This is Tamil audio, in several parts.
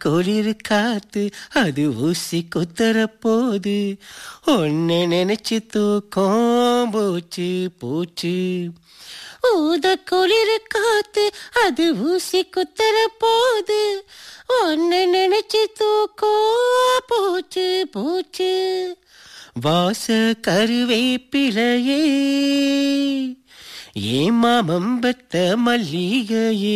குளிர் காத்து அது ஊசி குத்துற போது ஒன்னு நினைச்சு தூக்கம் போச்சு போச்சு ஊத குளிர் காத்து அது ஊசி குத்துற போது ஒன்னு நினைச்சு தூக்கம் போச்சு போச்சு வாச கருவேப்பிலையே ஏமாமம் பெத்த மல்லிகையே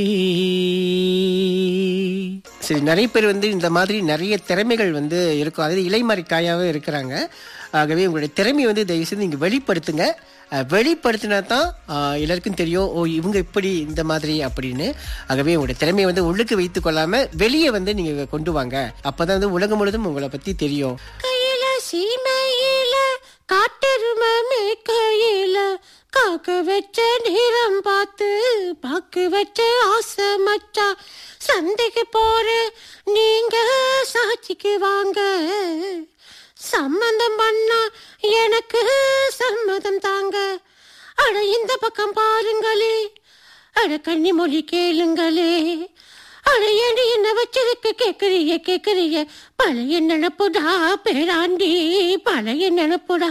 சரி நிறைய பேர் வந்து இந்த மாதிரி நிறைய திறமைகள் வந்து இருக்கும் அதாவது இலைமறைக்காயாவே இருக்கிறாங்க ஆகவே உங்களுடைய திறமையை வந்து தயவு செய்து நீங்கள் வெளிப்படுத்துங்க அஹ், வெளிப்படுத்தினா தான் அஹ், எல்லாருக்கும் தெரியும் ஓ இவங்க இப்படி இந்த மாதிரி அப்படின்னு ஆகவே உங்களுடைய திறமையை வந்து உள்ளுக்கு வைத்துக் கொள்ளாம வெளியே வந்து நீங்க கொண்டு வாங்க அப்பதான் வந்து உலகம் முழுதும் உங்களை பத்தி தெரியும் கையில சீமையில காட்டெருமே கையில காக்க வச்ச நேரம் பார்த்து பாக்கு வச்ச ஆசை மச்சா சந்தைக்கு போற நீங்க சாட்சிக்கு வாங்க சம்மந்தம் பண்ணா எனக்கு சம்மதம் தாங்க அட இந்த பக்கம் பாருங்களே அட கன்னி மொழி கேளுங்களே அட ஏண்டி என்ன வச்சிருக்க கேக்குறிய கேக்குறிய பழைய நினப்புடா பேராண்டி பழைய நினப்புடா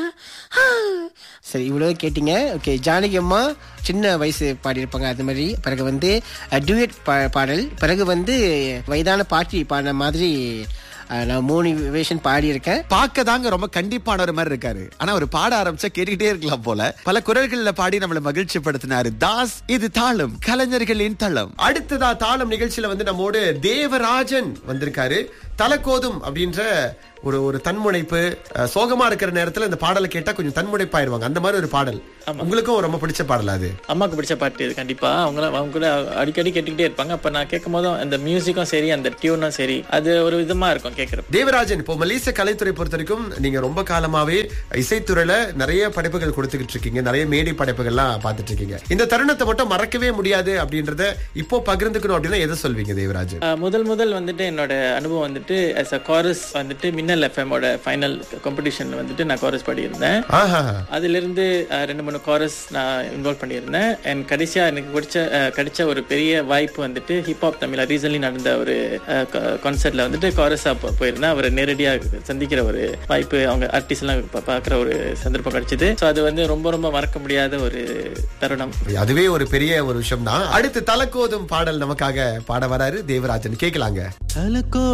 சரி இவ்வளவு கேட்டீங்க ஓகே ஜானகி அம்மா சின்ன வயசு பாடியிருப்பாங்க அது மாதிரி பிறகு வந்து டியூட் பாடல் பிறகு வந்து வயதான பாட்டி பாடின மாதிரி அஹ், நான் மூணு வேஷன் பாடியிருக்கேன் பார்க்க தாங்க ரொம்ப கண்டிப்பானவர் மாதிரி இருக்காரு ஆனா அவர் பாட ஆரம்பிச்சா கேட்டுக்கிட்டே இருக்கலாம் போல பல குரல்கள்ல பாடி நம்மள மகிழ்ச்சி படுத்தினாரு தாஸ் இது தாளம் கலைஞர்களின் தளம் அடுத்ததா தாளம் நிகழ்ச்சியில வந்து நம்மோடு தேவராஜன் வந்திருக்காரு தலக்கோதும் அப்படின்ற ஒரு ஒரு தன்முனைப்பு அஹ், சோகமா இருக்கிற நேரத்துல இந்த பாடலை கேட்டா கொஞ்சம் தன்முனைப்பாயிருவாங்க அந்த மாதிரி ஒரு பாடல் உங்களுக்கும் ரொம்ப பிடிச்ச பாடல் அது அம்மாவுக்கு பிடிச்ச பாட்டு இது கண்டிப்பா அவங்க அவங்க கூட அடிக்கடி கேட்டுக்கிட்டே இருப்பாங்க அப்ப நான் கேட்கும் போதும் அந்த மியூசிக்கும் சரி அந்த டியூனும் சரி அது ஒரு விதமா இருக்கும் கேட்கறப்ப தேவராஜன் இப்போ மலேசிய கலைத்துறை பொறுத்த வரைக்கும் நீங்க ரொம்ப காலமாவே இசைத்துறையில நிறைய படைப்புகள் கொடுத்துக்கிட்டு இருக்கீங்க நிறைய மேடை படைப்புகள்லாம் பார்த்துட்டு இருக்கீங்க இந்த தருணத்தை மட்டும் மறக்கவே முடியாது அப்படின்றத இப்போ பகிர்ந்துக்கணும் அப்படின்னா எதை சொல்வீங்க தேவராஜன் ஆஹ் முதல் முதல் வந்துட்டு என்னோட அனுபவம் வந்துட்டு as a chorus வந்துட்டு மின்னல் எஃப்எம்மோட ஃபைனல் காம்படிஷன்ல வந்துட்டு நான் chorus பாடியிருந்தேன் ஆஹா அதுல இருந்து அஹ், ரெண்டு மூணு chorus நான் இன்வால்வ் பண்ணியிருந்தேன் அண்ட் கடைசியா எனக்கு பிடிச்ச அஹ், கிடைச்ச ஒரு பெரிய வாய்ப்பு வந்துட்டு ஹிப்ஹாப் தமிழ் ரீசன்லி நடந்த ஒரு கான்சர்ட்ல வந்துட்டு chorus-ஆ போ- போயிருந்தேன் அவரை நேரடியா சந்திக்கிற ஒரு வாய்ப்பு அவங்க ஆர்டிஸ்ட் எல்லாம் பா- பார்க்குற ஒரு சந்தர்ப்பம் கிடைச்சது ஸோ அது வந்து ரொம்ப ரொம்ப மறக்க முடியாத ஒரு தருணம் அதுவே ஒரு பெரிய ஒரு விஷயம் தான் அடுத்து தலக்கோதும் பாடல் நமக்காக பாட வராரு தேவராஜன் கேட்கலாங்க தலக்கோ